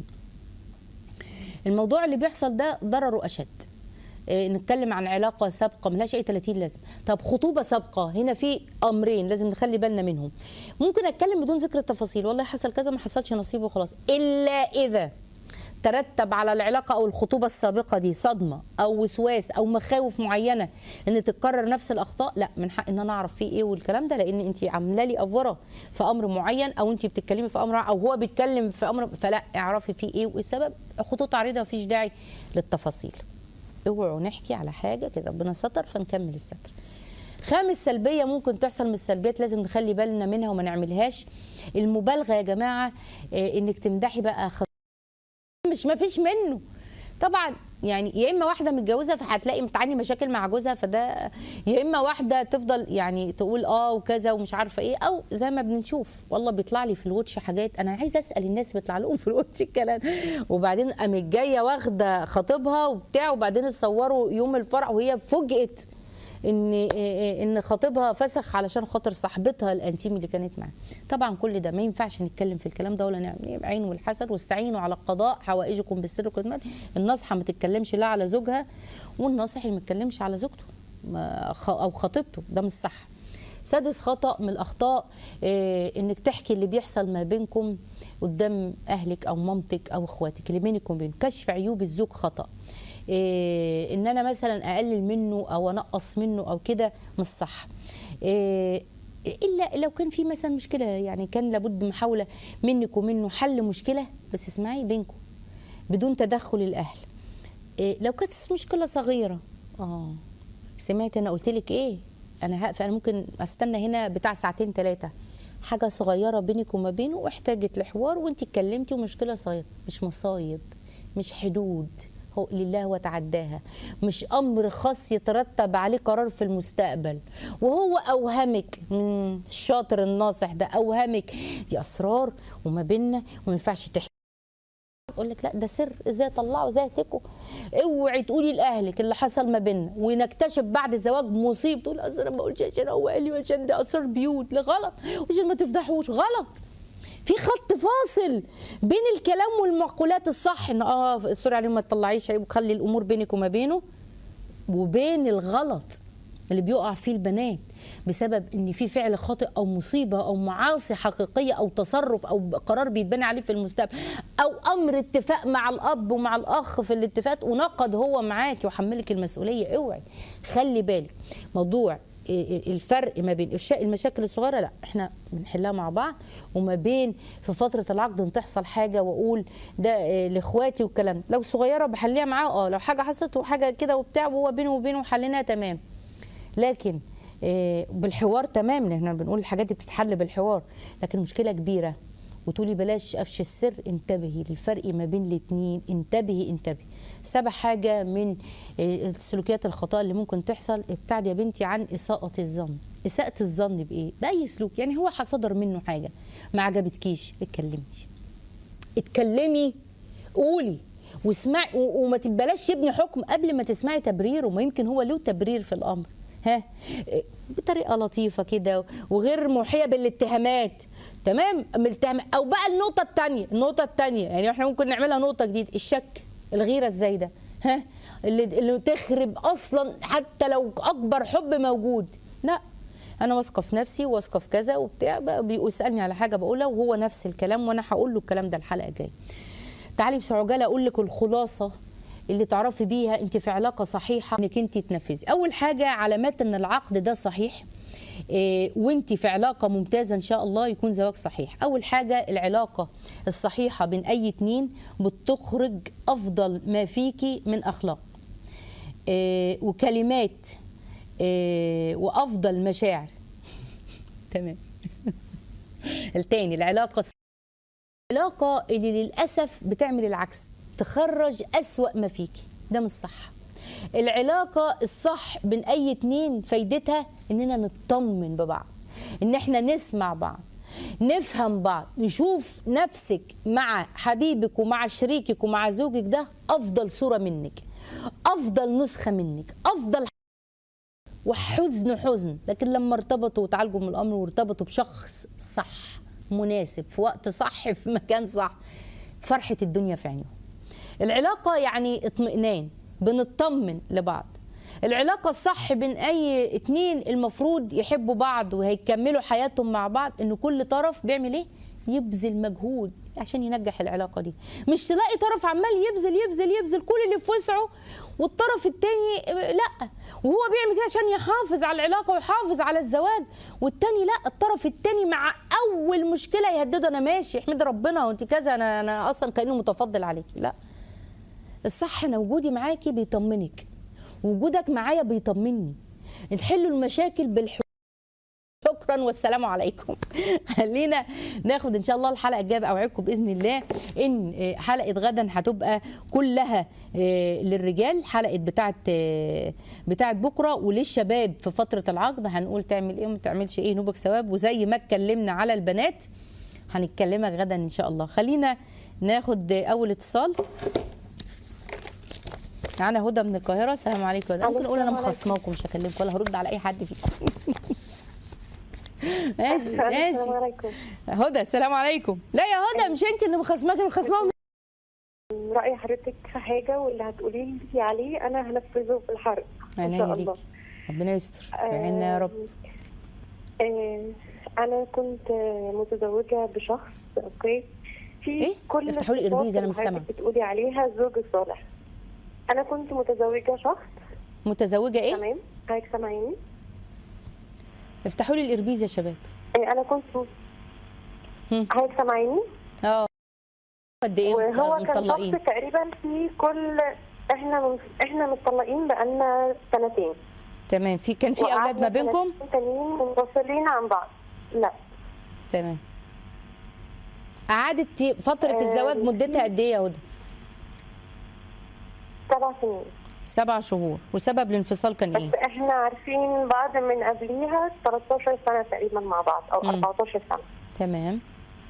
الموضوع اللي بيحصل ده ضرره اشد إيه، نتكلم عن علاقه سابقه ملهاش اي 30 لازمه طب خطوبه سابقه هنا في امرين لازم نخلي بالنا منهم ممكن اتكلم بدون ذكر التفاصيل والله حصل كذا ما حصلش نصيب وخلاص الا اذا ترتب على العلاقه او الخطوبه السابقه دي صدمه او وسواس او مخاوف معينه ان تتكرر نفس الاخطاء لا من حق ان انا اعرف فيه ايه والكلام ده لان انت عامله لي افوره في امر معين او انت بتتكلمي في امر او هو بيتكلم في امر فلا اعرفي فيه ايه وايه السبب خطوط عريضه مفيش داعي للتفاصيل اوعوا نحكي على حاجه كده ربنا ستر فنكمل الستر خامس سلبيه ممكن تحصل من السلبيات لازم نخلي بالنا منها وما نعملهاش المبالغه يا جماعه آه، انك تمدحي بقى خط... مش ما فيش منه طبعا يعني يا اما واحده متجوزه فهتلاقي بتعاني مشاكل مع جوزها فده يا اما واحده تفضل يعني تقول اه وكذا ومش عارفه ايه او زي ما بنشوف والله بيطلع لي في الواتش حاجات انا عايزه اسال الناس بيطلع لهم في الواتش الكلام وبعدين قامت جايه واخده خطيبها وبتاع وبعدين اتصوروا يوم الفرح وهي فوجئت ان ان خطيبها فسخ علشان خاطر صاحبتها الانتيم اللي كانت معاه طبعا كل ده ما ينفعش نتكلم في الكلام ده ولا نعمل عين والحسد واستعينوا على القضاء حوائجكم بالسر والكتمان الناصحه ما تتكلمش لا على زوجها والناصح اللي ما يتكلمش على زوجته ما- خ- او خطيبته ده مش صح سادس خطأ من الأخطاء إيه إنك تحكي اللي بيحصل ما بينكم قدام أهلك أو مامتك أو إخواتك اللي بينك وبين كشف عيوب الزوج خطأ إيه إن أنا مثلا أقلل منه أو أنقص منه أو كده مش صح إيه إلا لو كان في مثلا مشكلة يعني كان لابد محاولة منك ومنه حل مشكلة بس اسمعي بينكم بدون تدخل الأهل إيه لو كانت مشكلة صغيرة اه سمعت انا قلت لك ايه انا هقف انا ممكن استنى هنا بتاع ساعتين ثلاثه حاجه صغيره بينك وما بينه واحتاجت لحوار وانت اتكلمتي ومشكله صغيره مش مصايب مش حدود حقوق لله وتعداها مش امر خاص يترتب عليه قرار في المستقبل وهو اوهمك من الشاطر الناصح ده اوهمك دي اسرار وما بيننا وما ينفعش تحكي اقول لك لا ده سر ازاي اطلعه ازاي اهتكه اوعي تقولي لاهلك اللي حصل ما بيننا ونكتشف بعد الزواج مصيبه تقول اصل انا ما بقولش عشان هو قال لي وعشان ده اسرار بيوت لا غلط وعشان ما تفضحوش غلط في خط فاصل بين الكلام والمقولات الصح ان اه سوري عليهم ما تطلعيش عيب وخلي الامور بينك وما بينه وبين الغلط اللي بيقع فيه البنات بسبب ان في فعل خاطئ او مصيبه او معاصي حقيقيه او تصرف او قرار بيتبني عليه في المستقبل او امر اتفاق مع الاب ومع الاخ في الاتفاق ونقد هو معاك وحملك المسؤوليه اوعي خلي بالك موضوع الفرق ما بين افشاء المشاكل الصغيره لا احنا بنحلها مع بعض وما بين في فتره العقد ان تحصل حاجه واقول ده آه، لاخواتي والكلام ده. لو صغيره بحليها معاه اه لو حاجه حصلت وحاجه كده وبتاع وهو بينه وبينه حليناها تمام لكن آه، بالحوار تمام لان احنا بنقول الحاجات دي بتتحل بالحوار لكن مشكله كبيره وتقولي بلاش افشي السر انتبهي للفرق ما بين الاثنين انتبهي انتبهي سبع حاجه من آه، السلوكيات الخطا اللي ممكن تحصل ابتعد يا بنتي عن اساءه الظن اساءه الظن بايه باي سلوك يعني هو صدر منه حاجه ما عجبتكيش اتكلمي اتكلمي قولي واسمعي و- وما تبلاش تبني حكم قبل ما تسمعي تبريره ما يمكن هو له تبرير في الامر ها إيه، بطريقه لطيفه كده وغير موحيه بالاتهامات تمام الاتهام او بقى النقطه الثانيه النقطه الثانيه يعني احنا ممكن نعملها نقطه جديده الشك الغيره الزايده ها اللي اللي تخرب اصلا حتى لو اكبر حب موجود لا انا واثقه في نفسي واثقه في كذا وبتاع بقى بيسالني على حاجه بقولها وهو نفس الكلام وانا هقول له الكلام ده الحلقه الجايه تعالي بسعجاله اقول لك الخلاصه اللي تعرفي بيها انت في علاقه صحيحه انك انت تنفذي اول حاجه علامات ان العقد ده صحيح إيه وانت في علاقه ممتازه ان شاء الله يكون زواج صحيح اول حاجه العلاقه الصحيحه بين اي اتنين بتخرج افضل ما فيكي من اخلاق إيه وكلمات إيه وافضل مشاعر تمام التاني العلاقه العلاقة اللي للأسف بتعمل العكس تخرج أسوأ ما فيكي ده مش صح العلاقة الصح بين أي اتنين فايدتها إننا نطمن ببعض إن إحنا نسمع بعض نفهم بعض نشوف نفسك مع حبيبك ومع شريكك ومع زوجك ده أفضل صورة منك أفضل نسخة منك أفضل وحزن حزن لكن لما ارتبطوا وتعالجوا من الامر وارتبطوا بشخص صح مناسب في وقت صح في مكان صح فرحه الدنيا في عينيهم العلاقه يعني اطمئنان بنطمن لبعض العلاقة الصح بين أي اتنين المفروض يحبوا بعض وهيكملوا حياتهم مع بعض إن كل طرف بيعمل إيه؟ يبذل مجهود عشان ينجح العلاقة دي مش تلاقي طرف عمال يبذل يبذل يبذل كل اللي في وسعه والطرف التاني لا وهو بيعمل كده عشان يحافظ على العلاقة ويحافظ على الزواج والتاني لا الطرف التاني مع أول مشكلة يهدده أنا ماشي احمد ربنا وأنت كذا أنا أنا أصلا كأنه متفضل عليكي لا الصح انا وجودي معاكي بيطمنك وجودك معايا بيطمني نحل المشاكل بالحوار شكرا والسلام عليكم خلينا ناخد ان شاء الله الحلقه الجايه اوعدكم باذن الله ان آه، حلقه غدا هتبقى كلها آه، للرجال حلقه بتاعه آه، بتاعه بكره وللشباب في فتره العقد هنقول تعمل ايه وما تعملش ايه نوبك ثواب وزي ما اتكلمنا على البنات هنتكلمك غدا ان شاء الله خلينا ناخد آه، اول اتصال معانا هدى من القاهره السلام عليكم يا هدى. ممكن اقول انا السلام عليكم. مخصماكم مش هكلمكم ولا هرد على اي حد فيكم ماشي السلام ماشي عليكم هدى السلام عليكم لا يا هدى مش انت اللي مخصماكي مخصماهم رأي حضرتك في حاجة واللي هتقولي لي عليه أنا هنفذه في الحرق إن عينيا شاء ليكي الله ربنا يستر بعيننا يا رب آه، أنا كنت آه، متزوجة بشخص أوكي في إيه؟ كل افتحوا لي الصفات إربيز، أنا اللي مش سامعة. حضرتك بتقولي عليها الزوج الصالح أنا كنت متزوجة شخص متزوجه ايه تمام حضرتك سامعيني افتحوا لي الاربيز يا شباب آه، أنا كنت هم. حضرتك سامعيني اه قد ايه وهو كان مطلقين شخص تقريبا في كل احنا من... احنا متطلقين بقالنا سنتين تمام في كان في اولاد ما وقعدنا بينكم سنتين تانيين منفصلين عن بعض لا تمام قعدت فتره آه، الزواج مدتها قد ايه يا هدى سبع سنين سبع شهور وسبب الانفصال كان بس ايه احنا عارفين بعض من قبليها 13 سنة تقريبا مع بعض او مم. 14 سنة تمام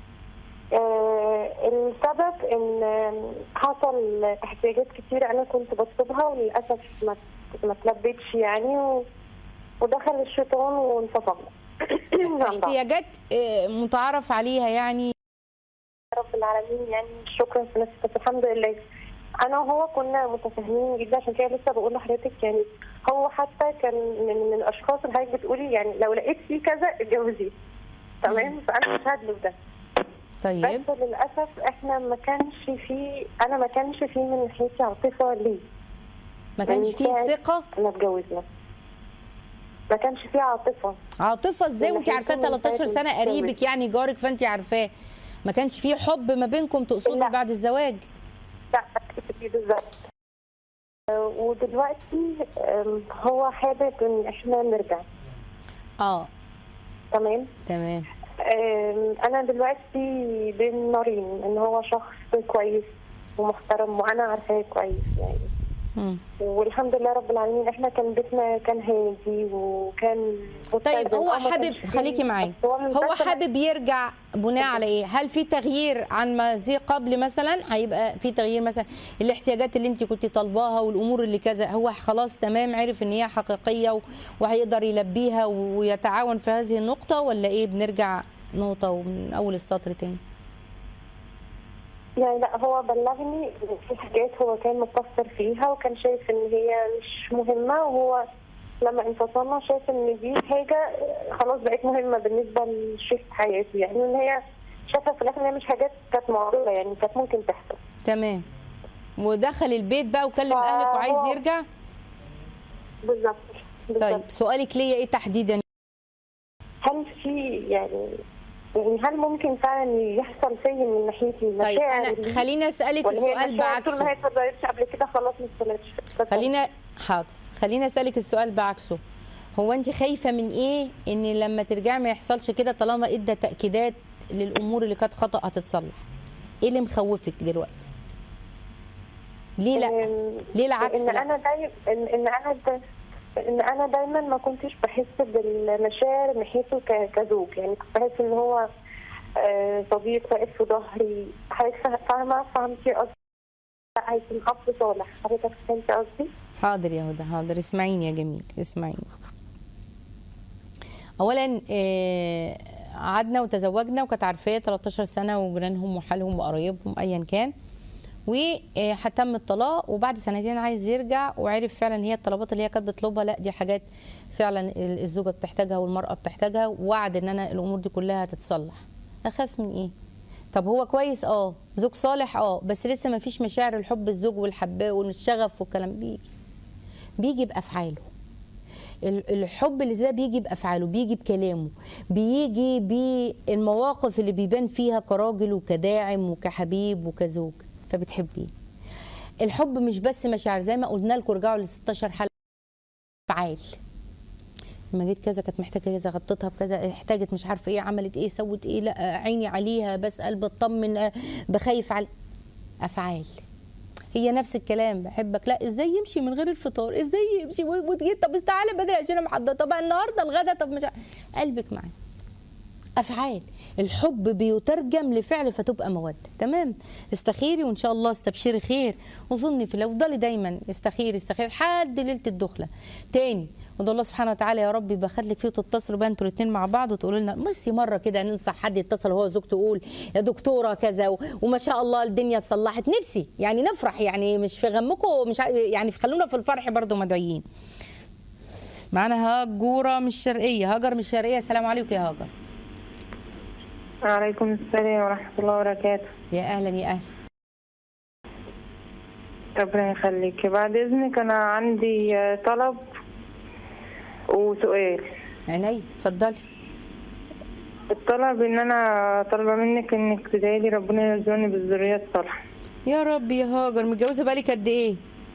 آه السبب ان حصل احتياجات كتير انا كنت بطلبها وللاسف ما ما تلبتش يعني و... ودخل الشيطان وانفصلنا عن بعض. احتياجات آه، متعارف عليها يعني رب العالمين يعني شكرا في نفسي بس الحمد لله انا وهو كنا متفاهمين جدا عشان كده لسه بقول لحضرتك يعني هو حتى كان من من الاشخاص اللي حضرتك بتقولي يعني لو لقيت فيه كذا اتجوزيه تمام فانا مش هدلو ده طيب بس للاسف احنا ما كانش فيه انا ما كانش فيه من ناحيتي عاطفه ليه ما كانش من فيه ساعة ثقه ما اتجوزنا ما كانش فيه عاطفه عاطفه ازاي من وانت عارفاه ناحيته من 13 ساعة سنه قريبك يعني جارك فانت عارفاه ما كانش فيه حب ما بينكم تقصدي لا. بعد الزواج لا فيه بالظبط آه، ودلوقتي آم، هو حابب ان احنا نرجع اه تمام تمام آم، انا دلوقتي بين نارين ان هو شخص كويس ومحترم وانا عارفاه كويس يعني مم. والحمد لله رب العالمين احنا كان بيتنا كان هادي وكان طيب متزن. هو آه، ما حابب كانش فيه- خليكي معايا بس هو للأسف حابب يرجع بناء على ايه هل في تغيير عن ما زي قبل مثلا هيبقى في تغيير مثلا الاحتياجات اللي انت كنت طالباها والامور اللي كذا هو خلاص تمام عرف ان هي حقيقيه و- وهيقدر يلبيها ويتعاون في هذه النقطه ولا ايه بنرجع نقطه ومن اول السطر تاني يعني لا هو بلغني إن في حاجات هو كان مقصر فيها وكان شايف ان هي مش مهمه وهو لما انفصلنا شايف ان دي حاجه خلاص بقت مهمه بالنسبه لشريك حياته يعني ان هي شايفه في الاخر ان هي مش حاجات كانت معروضه يعني كانت ممكن تحصل تمام ودخل البيت بقى وكلم اهلك وعايز فهو- يرجع بالظبط طيب بالظبط سؤالك ليا ايه تحديدا هل في يعني يعني هل ممكن فعلا يحصل فيا من ناحيتي طيب مشاعر انا ليه؟ خليني اسالك ولا هي السؤال مشاعر طول بعكسه ما هي اتفضلتش قبل كده خلاص ما اتفضلتش خلينا حاضر خلينا اسالك السؤال بعكسه هو انت خايفه من ايه ان لما ترجعي ما يحصلش كده طالما ادى تاكيدات للامور اللي كانت خطا هتتصلح ايه اللي مخوفك دلوقتي ليه لا إن- ليه العكس ان لا انا دايما ان, إن انا دا ان انا دايما ما كنتش بحس بالمشاعر ناحيته ك- كزوج يعني كنت بحس ان هو آه، صديق واقف في ظهري حضرتك فا- فاهمه فهمتي قصدي لا، هيكون اب صالح حضرتك فهمتي قصدي حاضر يا هدى حاضر اسمعيني يا جميل اسمعيني اولا آه، قعدنا وتزوجنا وكانت عارفاه 13 سنه وجيرانهم وحالهم وقرايبهم ايا كان وهتم الطلاق وبعد سنتين عايز يرجع وعرف فعلا هي الطلبات اللي هي كانت بتطلبها لا دي حاجات فعلا الزوجه بتحتاجها والمراه بتحتاجها ووعد ان انا الامور دي كلها هتتصلح اخاف من ايه طب هو كويس اه زوج صالح اه بس لسه ما فيش مشاعر الحب الزوج والحباء والشغف والكلام بيجي بيجي بافعاله ال- الحب اللي زي ده بيجي بافعاله بيجي بكلامه بيجي بالمواقف اللي بيبان فيها كراجل وكداعم وكحبيب وكزوج فبتحبيه الحب مش بس مشاعر زي ما قلنا لكم ارجعوا ل 16 حلقه افعال لما جيت كذا كانت محتاجه كذا غطيتها بكذا احتاجت مش عارفه ايه عملت ايه سوت ايه لا عيني عليها بسال بطمن آه، بخايف على افعال هي نفس الكلام بحبك لا ازاي يمشي من غير الفطار ازاي يمشي و- وتجي طب تعالى بدري عشان انا محضره طب النهارده الغدا طب مش ع- قلبك معاه افعال الحب بيترجم لفعل فتبقى موده تمام استخيري وان شاء الله استبشري خير وظني في الله افضلي دايما استخيري استخيري لحد ليله الدخله تاني وده الله سبحانه وتعالى يا رب يبقى لك فيه وتتصلوا بقى انتوا الاثنين مع بعض وتقولوا لنا نفسي مره كده ننصح حد يتصل هو زوجته يقول يا دكتوره كذا و- وما شاء الله الدنيا اتصلحت نفسي يعني نفرح يعني مش في غمكم مش ع- يعني خلونا في الفرح برضو مدعيين معانا هاجوره من الشرقيه هاجر من الشرقيه السلام عليكم يا هاجر وعليكم السلام ورحمة الله وبركاته يا اهلا يا اهلا ربنا يخليك بعد إذنك أنا عندي آه، طلب وسؤال عيني اتفضلي الطلب إن أنا طالبة منك إنك تدعيلي ربنا يرزقني بالذرية الصالحة يا رب يا هاجر متجوزه بالك قد ايه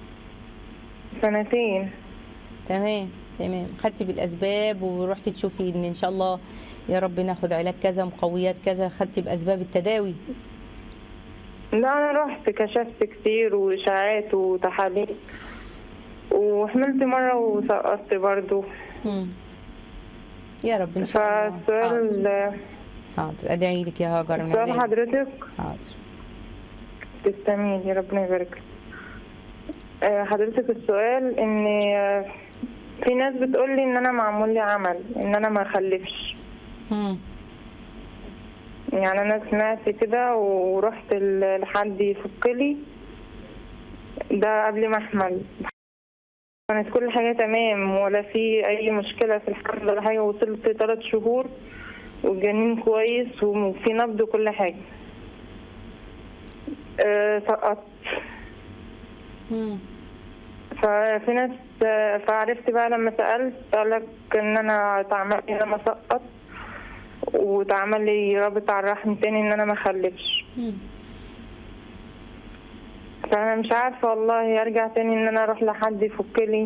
سنتين تمام تمام خدتي بالاسباب ورحتي تشوفي ان ان شاء الله يا رب ناخد علاج كذا مقويات كذا خدتي باسباب التداوي لا انا رحت كشفت كتير واشاعات وتحاليل وحملت مره وسقطت برضو مم. يا رب ان شاء الله حاضر. فالسؤال حاضر ادعي لك يا هاجر من سؤال عينيا. حضرتك حاضر تستميل يا ربنا يبارك لك. آه، حضرتك السؤال ان آه، في ناس بتقول لي ان انا معمول لي عمل ان انا ما اخلفش مم. يعني انا سمعت كده ورحت ل- لحد يفك لي ده قبل ما احمل كانت كل حاجة تمام ولا في أي مشكلة في الحمل ولا حاجة وصلت ثلاث شهور والجنين كويس وفي نبض وكل حاجة أه سقطت مم. ففي ناس آه، فعرفت بقى لما سألت قالك إن أنا اتعمل لي لما سقط واتعمل لي رابط على الرحم تاني إن أنا ما أخلفش مم. فأنا مش عارفة والله أرجع تاني إن أنا أروح لحد يفك لي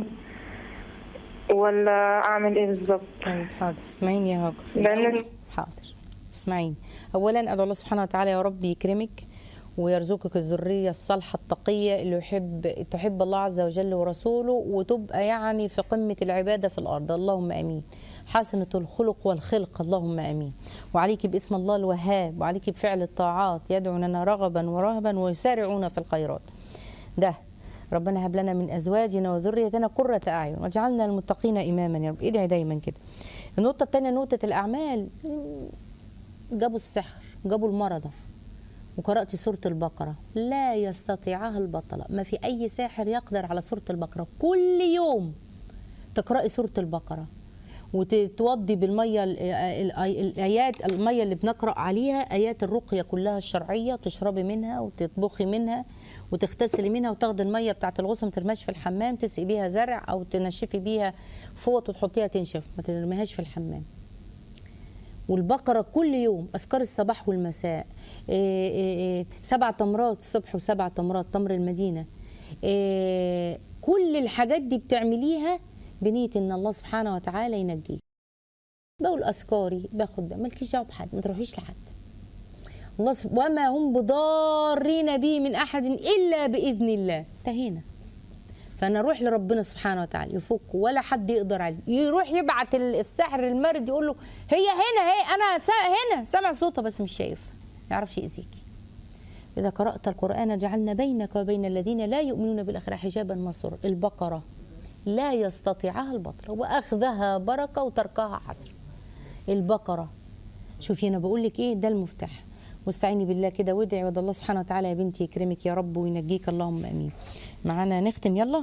ولا أعمل إيه بالظبط طيب حاضر اسمعيني يا هاجر لأن حاضر اسمعيني اولا ادعو الله سبحانه وتعالى يا رب يكرمك ويرزقك الذريه الصالحه التقيه اللي يحب تحب الله عز وجل ورسوله وتبقى يعني في قمه العباده في الارض اللهم امين حسنه الخلق والخلق اللهم امين وعليك باسم الله الوهاب وعليك بفعل الطاعات يدعوننا رغبا ورهبا ويسارعون في الخيرات ده ربنا هب لنا من ازواجنا وذريتنا قرة اعين واجعلنا المتقين اماما يا رب ادعي دايما كده النقطة الثانية نقطة الأعمال جابوا السحر جابوا المرضى وقرأت سورة البقرة لا يستطيعها البطلة ما في أي ساحر يقدر على سورة البقرة كل يوم تقرأي سورة البقرة وتوضي بالمية ال- ال- الآيات المية اللي بنقرأ عليها آيات الرقية كلها الشرعية تشربي منها وتطبخي منها وتغتسلي منها وتاخدي المية بتاعت الغسل ما ترميهاش في الحمام تسقي بيها زرع أو تنشفي بيها فوط وتحطيها تنشف ما ترميهاش في الحمام والبقرة كل يوم أذكار الصباح والمساء إيه إيه إيه سبع تمرات الصبح وسبع تمرات تمر المدينة إيه كل الحاجات دي بتعمليها بنية إن الله سبحانه وتعالى ينجيك بقول أذكاري باخد ده مالكيش دعوة بحد ما تروحيش لحد الله سب... وما هم بضارين به من أحد إلا بإذن الله انتهينا فانا اروح لربنا سبحانه وتعالى يفك ولا حد يقدر عليه يروح يبعت ال- السحر المرد يقول له هي هنا هي انا سا هنا سامع صوتها بس مش شايف ما يعرفش يأذيكي إذا قرأت القرآن جعلنا بينك وبين الذين لا يؤمنون بالآخرة حجابا مستورا البقرة لا يستطيعها البطل وأخذها بركة وتركها حسر البقرة شوفي أنا بقول لك إيه ده المفتاح واستعيني بالله كده وادعي وادعي الله سبحانه وتعالى يا بنتي يكرمك يا رب وينجيك اللهم امين معانا نختم يلا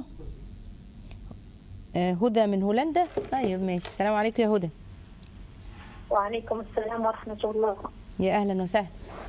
آه، هدى من هولندا طيب ماشي السلام عليكم يا هدى وعليكم السلام ورحمة الله يا اهلا وسهلا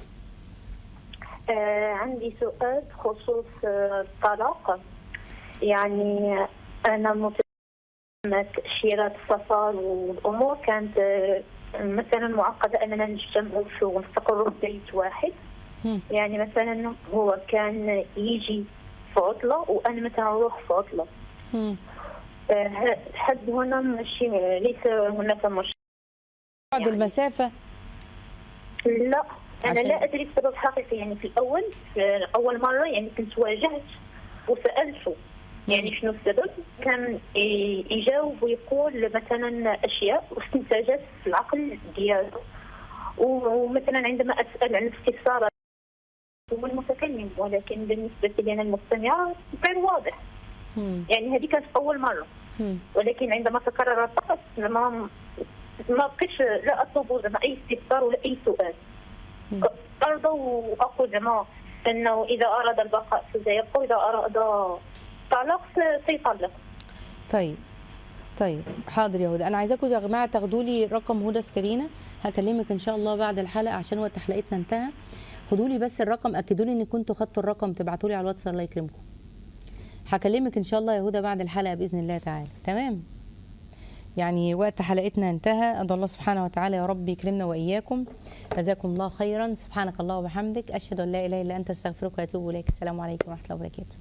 آه عندي سؤال بخصوص آه، الطلاق يعني أنا مت- تأشيرات السفر والأمور كانت آه، مثلا معقدة أننا نجتمع في ونستقر في بيت واحد مم. يعني مثلا هو كان يجي في عطلة وأنا مثلا أروح في عطلة مم. آه، ه- حد هنا ماشي ليس هناك مشكلة بعد يعني- المسافة لا انا عشان- لا ادري السبب حقيقي يعني في الاول في اول مره يعني كنت واجهت وسالته يعني شنو السبب كان ي- يجاوب ويقول مثلا اشياء واستنتاجات في العقل ديالو ومثلا عندما اسال عن الاستفسار هو المتكلم ولكن بالنسبه لي انا المستمعه كان واضح مم. يعني هذه كانت اول مره مم. ولكن عندما تكرر الطقس ما ما بقيتش لا اطلب زعما اي استفسار ولا اي سؤال مم. ارضى واقول زعما انه اذا اراد البقاء سيبقى واذا اراد الطلاق س- سيطلق طيب طيب حاضر يا هدى انا عايزاكم يا جماعه تاخدوا لي رقم هدى سكرينه هكلمك ان شاء الله بعد الحلقه عشان وقت حلقتنا انتهى خدوا لي بس الرقم اكدوا لي ان كنتوا خدتوا الرقم تبعتوا لي على الواتس الله يكرمكم هكلمك ان شاء الله يا هدى بعد الحلقه باذن الله تعالى تمام يعني وقت حلقتنا انتهى أدعو الله سبحانه وتعالى يا رب يكرمنا وإياكم جزاكم الله خيرا سبحانك الله وبحمدك أشهد أن لا إله إلا أنت أستغفرك وأتوب إليك السلام عليكم ورحمة الله وبركاته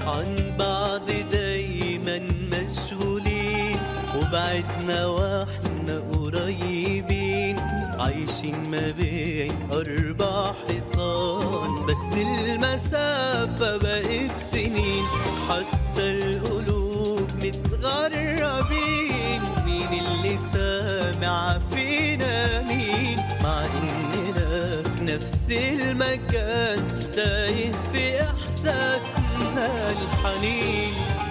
عن بعض دايما مشغولين وبعدنا واحنا قريبين عايشين ما بين أربع حيطان بس المسافة بقت سنين حتى القلوب متغربين مين اللي سامع فينا مين مع إننا في نفس المكان تايه في إحساسنا الحنين